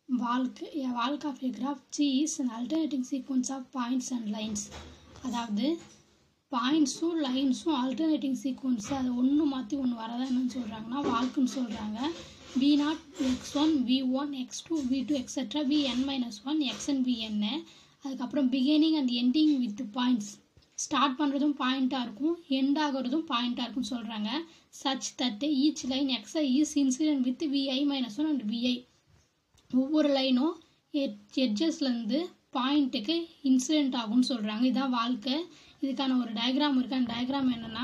walk a walk of a graph G is an alternating sequence of points and lines அதாவது பாயிண்ட்ஸும் லைன்ஸும் alternating sequence அது ஒன்று மாற்றி ஒன்று வரதா என்னன்னு சொல்கிறாங்கன்னா வால்க்குன்னு சொல்கிறாங்க V naught X one V one X two V two extra V N minus one X N V என்ன அதுக்கப்புறம் beginning and ending with points start பண்ணுறதும் பாயிண்ட்டாக இருக்கும் எண்ட் ஆகிறதும் பாயிண்ட்டாக இருக்கும்னு சொல்கிறாங்க சச் தட் ஈச் லைன் எக்ஸை is incident with VI minus one and VI ஒவ்வொரு லைனும் எட்ஜஸ்லேருந்து பாயிண்ட்டுக்கு இன்சிடென்ட் ஆகும்னு சொல்கிறாங்க இதுதான் வாழ்க்கை இதுக்கான ஒரு டயக்ராம் இருக்குது அந்த டயக்ராம் என்னென்னா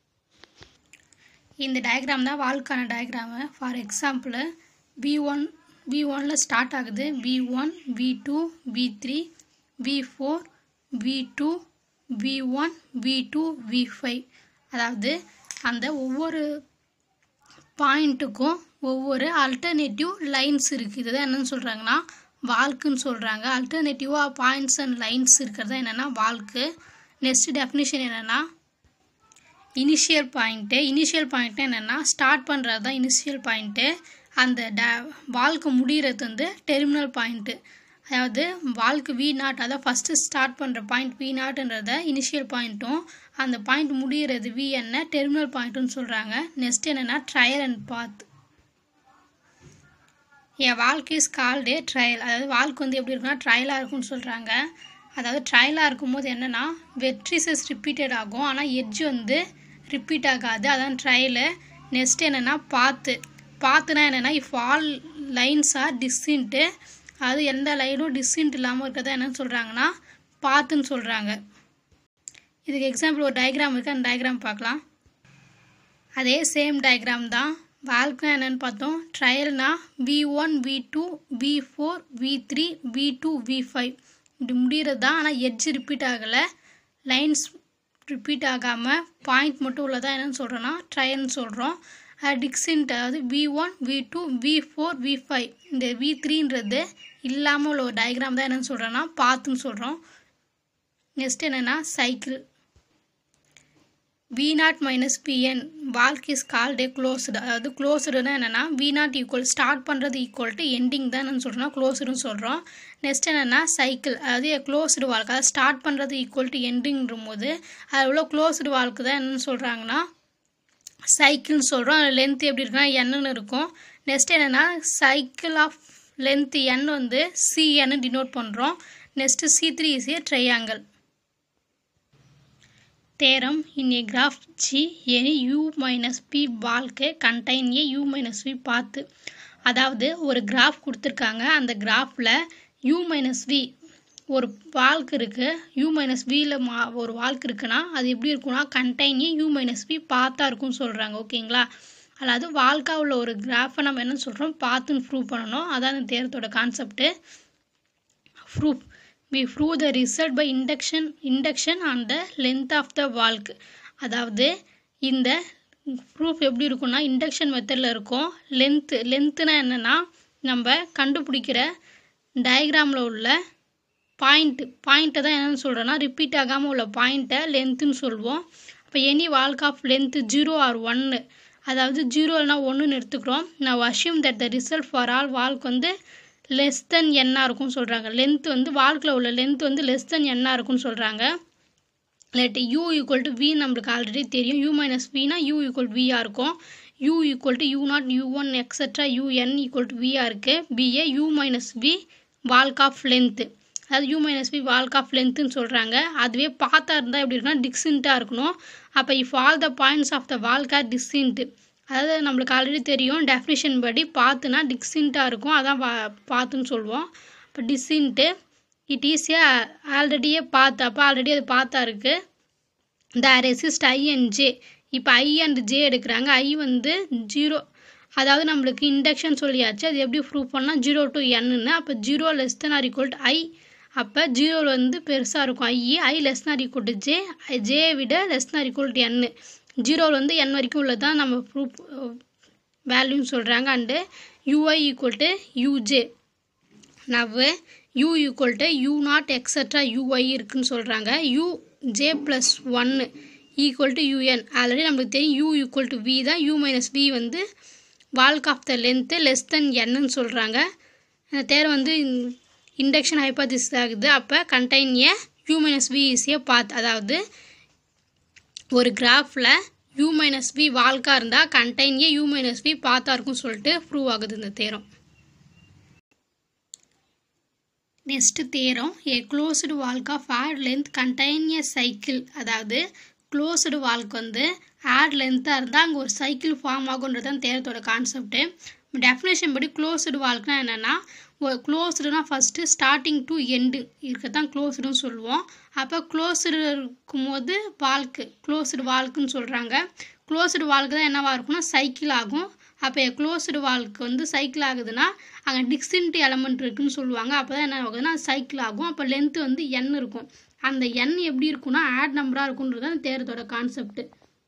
இந்த டயக்ராம் தான் வாழ்க்கான diagram for example V one V ஒனில் ஸ்டார்ட் ஆகுது V one V two V three V four V two V one V two V five அதாவது அந்த ஒவ்வொரு பாயிண்ட்டுக்கும் ஒவ்வொரு அல்டர்னேட்டிவ் லைன்ஸ் இருக்குது இதுதான் என்னன்னு சொல்கிறாங்கன்னா வால்க்குன்னு சொல்கிறாங்க அல்டர்னேட்டிவாக பாயிண்ட்ஸ் அண்ட் லைன்ஸ் இருக்கிறது என்னென்னா வால்க்கு நெக்ஸ்ட் டெஃபினிஷன் என்னென்னா இனிஷியல் பாயிண்ட்டு இனிஷியல் பாயிண்ட்டு என்னென்னா ஸ்டார்ட் பண்ணுறது தான் இனிஷியல் பாயிண்ட்டு அந்த ட வால்க்கு முடிகிறது வந்து டெர்மினல் பாயிண்ட்டு அதாவது வால்க்கு வி நாட் அதாவது ஃபஸ்ட்டு ஸ்டார்ட் பண்ணுற பாயிண்ட் வி நாட்ன்றத இனிஷியல் பாயிண்ட்டும் அந்த பாயிண்ட் முடிகிறது வி என்ன டெர்மினல் பாயிண்ட்டுன்னு சொல்கிறாங்க நெக்ஸ்ட் என்னென்னா ட்ரையல் அண்ட் பாத் ஏ வாழ்க்கை இஸ் கால்டே ட்ரையல் அதாவது வாழ்க்கை வந்து எப்படி இருக்குன்னா ட்ரையலாக இருக்கும்னு சொல்கிறாங்க அதாவது ட்ரையலாக இருக்கும்போது என்னென்னா வெட்ரிசஸ் ரிப்பீட்டட் ஆகும் ஆனால் எட்ஜ் வந்து ரிப்பீட் ஆகாது அதான் ட்ரையலு நெக்ஸ்ட் என்னென்னா பாத்து பாத்துனா என்னென்னா if all lines are distinct அது எந்த லைனும் டிஸ்டின்ட் இல்லாமல் இருக்கிறதா என்னன்னு சொல்கிறாங்கன்னா பாத்துன்னு சொல்கிறாங்க இதுக்கு எக்ஸாம்பிள் ஒரு டயக்ராம் இருக்குது அந்த டயக்ராம் பார்க்கலாம் அதே சேம் டயக்ராம் தான் வாழ்க்கை என்னென்னு பார்த்தோம் ட்ரையல்னா V one V two V four V three V two V five இப்படி முடிகிறது தான் ஆனால் எட்ஜ் ரிப்பீட் ஆகலை லைன்ஸ் ரிப்பீட் ஆகாமல் பாயிண்ட் மட்டும் உள்ளதான் என்னென்னு சொல்கிறோன்னா ட்ரையல்னு சொல்கிறோம் டிக்ஸின்ட் அதாவது V one V two V four V five இந்த வி த்ரீன்றது இல்லாமல் உள்ள ஒரு டயக்ராம் தான் என்னென்னு சொல்கிறோன்னா பாத்துன்னு சொல்கிறோம் நெக்ஸ்ட் என்னென்னா cycle V naught minus P N walk is called closed அதாவது க்ளோஸ்டுனா என்னென்னா வி நாட் ஈக்குவல் ஸ்டார்ட் பண்ணுறது ஈக்குவல் டு எண்டிங் தான் என்னன்னு சொல்கிறோம் க்ளோஸ்டுன்னு சொல்கிறோம் நெக்ஸ்ட் என்னென்னா சைக்கிள் அதாவது க்ளோஸ்டு வாழ்க்கை அதாவது ஸ்டார்ட் பண்ணுறது ஈக்குவல் டு எண்டிங்கிற போது அது உள்ள க்ளோஸ்டு வாழ்க்கை தான் என்னென்னு சொல்கிறாங்கன்னா சைக்கிள்னு சொல்கிறோம் அதில் லென்த் எப்படி இருக்குன்னா என்னன்னு இருக்கும் நெக்ஸ்ட் என்னென்னா சைக்கிள் ஆஃப் லென்த் என் வந்து சிஎன்னு டினோட் பண்ணுறோம் next C three is a triangle theorem in a graph G any u minus p வாழ்க்கை contain a u minus v பாத்து அதாவது ஒரு கிராஃப் கொடுத்துருக்காங்க அந்த கிராஃபில் u minus v ஒரு வால்க்கு இருக்குது u minus vயில் மா ஒரு வால்க்கு இருக்குன்னா அது எப்படி இருக்குன்னா contain a u minus v பார்த்தா இருக்கும்னு சொல்கிறாங்க ஓகேங்களா அதாவது வாழ்க்கா உள்ள ஒரு கிராஃபை நம்ம என்ன சொல்கிறோம் பார்த்துன்னு ப்ரூவ் பண்ணணும் அதான் அந்த தேரத்தோட concept proof we prove the result by induction induction on the length of the walk அதாவது இந்த ப்ரூஃப் எப்படி இருக்கும்னா இண்டக்ஷன் மெத்தடில் இருக்கும் லென்த்து லென்த்துனா என்னென்னா நம்ம கண்டுபிடிக்கிற டயக்ராமில் உள்ள பாயிண்ட்டு பாயிண்ட்டை தான் என்னென்னு சொல்கிறோன்னா ரிப்பீட் ஆகாமல் உள்ள பாயிண்ட்டை லென்த்துன்னு சொல்லுவோம் அப்போ any walk of length zero or ஒன்று அதாவது ஜீரோ இல்லைனா ஒன்றுன்னு எடுத்துக்கிறோம் நான் assume that the result for all walk வந்து லெஸ் தென் என்னாக இருக்கும்னு சொல்கிறாங்க லென்த் வந்து வாழ்க்கையில் உள்ள லென்த் வந்து லெஸ் தென் என்னாக இருக்கும்னு சொல்கிறாங்க let u equal to v நம்மளுக்கு ஆல்ரெடி தெரியும் யூ மைனஸ் வினா யூ ஈக்குவல் வியாக இருக்கும் u equal to u naught u one etcetera u n equal to வியாக இருக்குது be a u minus v walk of length அதாவது u minus v walk of லென்த்துன்னு சொல்கிறாங்க அதுவே பார்த்தா இருந்தால் எப்படி இருக்குன்னா டிக்ஸின்ட்டாக இருக்கணும் அப்போ if all the points of the walk are distinct அதாவது நம்மளுக்கு ஆல்ரெடி தெரியும் டெஃபினிஷன் படி பார்த்துனா டிக்ஸின்ட்டாக இருக்கும் அதான் பா பார்த்துன்னு சொல்லுவோம் இப்போ டிஸ்ஸின்ட்டு இட் ஈஸ் ஏ ஆல்ரெடியே பார்த்து அப்போ ஆல்ரெடி அது பார்த்தா இருக்குது the resist i and j இப்போ ஐ அண்ட் ஜே எடுக்கிறாங்க ஐ வந்து ஜீரோ அதாவது நம்மளுக்கு இண்டக்ஷன் சொல்லியாச்சு அது எப்படி ப்ரூவ் பண்ணால் ஜீரோ டு என்னன்னு அப்போ zero less than or equal to i அப்போ ஜீரோவில் வந்து பெருசாக இருக்கும் i i less or equal to j j விட less or equal to n ஜீரோவில் வந்து என் வரைக்கும் உள்ளது தான் நம்ம ப்ரூஃப் வேல்யூன்னு சொல்கிறாங்க and u i equal to u j now u equal to u naught etcetera u i இருக்குன்னு சொல்கிறாங்க யூ ஜே ப்ளஸ் ஒன்று ஈக்குவல் டு யூஎன் ஆல்ரெடி நம்மளுக்கு தெரியும் யூ ஈக்குவல் டு வி தான் யூ மைனஸ் வி வந்து walk of the length less than என்னன்னு சொல்கிறாங்க இந்த தேரம் வந்து இண்டக்ஷன் ஹைபாதிசிஸ் ஆகுது அப்போ contain a u minus v is a path அதாவது ஒரு கிராஃபில் யூ மைனஸ் வி வால்க்காக இருந்தால் contain a u minus v பாத்தாக இருக்கும்னு சொல்லிட்டு ப்ரூவ் ஆகுது இந்த theorem next theorem a closed walk of odd length contain a cycle அதாவது க்ளோஸ்டு வால்க் வந்து ஆட் லென்த்தாக இருந்தால் அங்கே ஒரு சைக்கிள் ஃபார்ம் ஆகுன்றது தான் தேரத்தோட கான்செப்ட்டு டெஃபினேஷன் படி க்ளோஸ்டு வால்க்னா என்னென்னா ஒரு க்ளோஸ்டுனா ஃபஸ்ட்டு ஸ்டார்டிங் டு எண்டு இருக்கத்தான் க்ளோஸ்டுன்னு சொல்லுவோம் அப்போ க்ளோஸ்டு இருக்கும்போது வால்க்கு க்ளோஸ்டு வால்க்குன்னு சொல்கிறாங்க க்ளோஸ்டு வால்க்கு தான் என்னவாக இருக்கும்னா சைக்கிள் ஆகும் அப்போ க்ளோஸ்டு வால்க்கு வந்து சைக்கிள் ஆகுதுன்னா அங்கே டிக்ஸின்ட்டு எலமெண்ட் இருக்குன்னு சொல்லுவாங்க அப்போ தான் என்ன ஆகுதுன்னா சைக்கிள் ஆகும் அப்போ லென்த்து வந்து என் இருக்கும் அந்த எண் எப்படி இருக்கும்னா ஆட் நம்பராக இருக்குன்றது தான் தேரத்தோட concept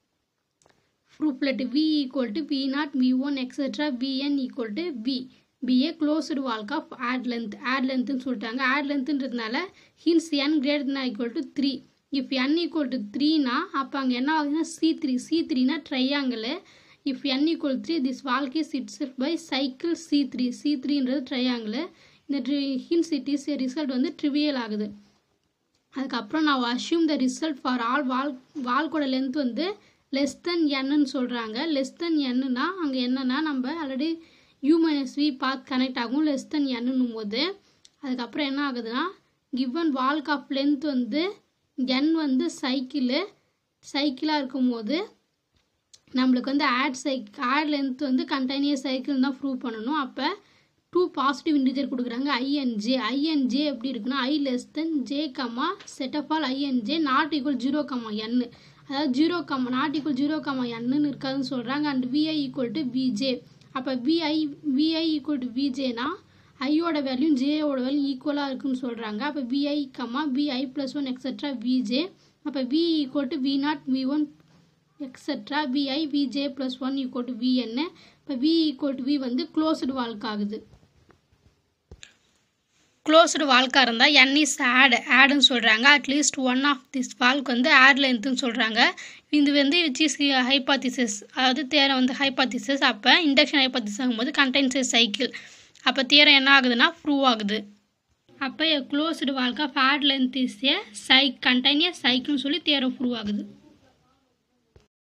proof let v equal to v naught v one etcetera v n equal to v be a closed walk of odd length odd லென்த்துன்னு சொல்லிட்டாங்க ஆட் லென்த்துன்றதுனால hence n greater than equal to three if n equal to த்ரீனா அப்போ அங்கே என்ன ஆகுதுன்னா c three c த்ரீனா triangle if n equal three this walk is itself by cycle c three c த்ரீன்றது ட்ரையாங்கிள் இந்த ட்ரி ஹின்ஸ் இட் இஸ் ரிசல்ட் வந்து ட்ரிவியல் ஆகுது அதுக்கப்புறம் நான் assume the result for all walk வால்கோட லென்த் வந்து லெஸ் தென் என்னன்னு சொல்கிறாங்க லெஸ் தென் என்னன்னா அங்கே என்னன்னா நம்ம already u minus v path connect ஆகும் லெஸ் தென் என்னன்னும் போது அதுக்கப்புறம் என்ன ஆகுதுன்னா கிவன் வால்க் ஆஃப் லென்த் வந்து என் வந்து சைக்கிளு சைக்கிளாக இருக்கும்போது நம்மளுக்கு வந்து ஆட் சைக் ஆட் லென்த் வந்து கண்டினியூஸ் சைக்கிள் தான் ப்ரூவ் பண்ணணும் அப்போ டூ பாசிட்டிவ் இன்டிஜர் கொடுக்குறாங்க ஐஎன்ஜே ஐஎன்ஜே எப்படி இருக்குன்னா i less than j comma set of all i and j not equal zero comma n அதாவது zero comma not equal zero comma என்னன்னு இருக்காதுன்னு சொல்கிறாங்க and v i equal to v j அப்போ விஐ விஐ ஈக்குவல் டு விஜேனா ஐயோட வேல்யூ ஜேயோட வேல்யூ ஈக்குவலாக இருக்குன்னு சொல்கிறாங்க அப்போ v i comma v i plus one etcetera v j அப்போ v equal to v naught v one etcetera v i v j plus one equal to v n இப்போ வி ஈக்குவல் டு வி வந்து க்ளோஸ்டு வால்க் ஆகுது க்ளோஸ்டு வால்க்காக இருந்தால் என் இஸ் ஆட் ஆடுன்னு சொல்கிறாங்க at least one of this walk வந்து odd லென்த்துன்னு சொல்கிறாங்க இது வந்து விச் இஸ் ஹைபாத்திசிஸ் அதாவது தேரம் வந்து ஹைபாத்திசிஸ் அப்போ இண்டக்ஷன் ஹைபாத்திஸ் ஆகும்போது கண்டென்ஸ் சைக்கிள் அப்போ தேரம் என்ன ஆகுதுன்னா ப்ரூவ் ஆகுது அப்போ closed walk of odd length is a சை கண்டெய்ன் ஏ சைக்கிள்னு சொல்லி தேரம் ப்ரூவ் ஆகுது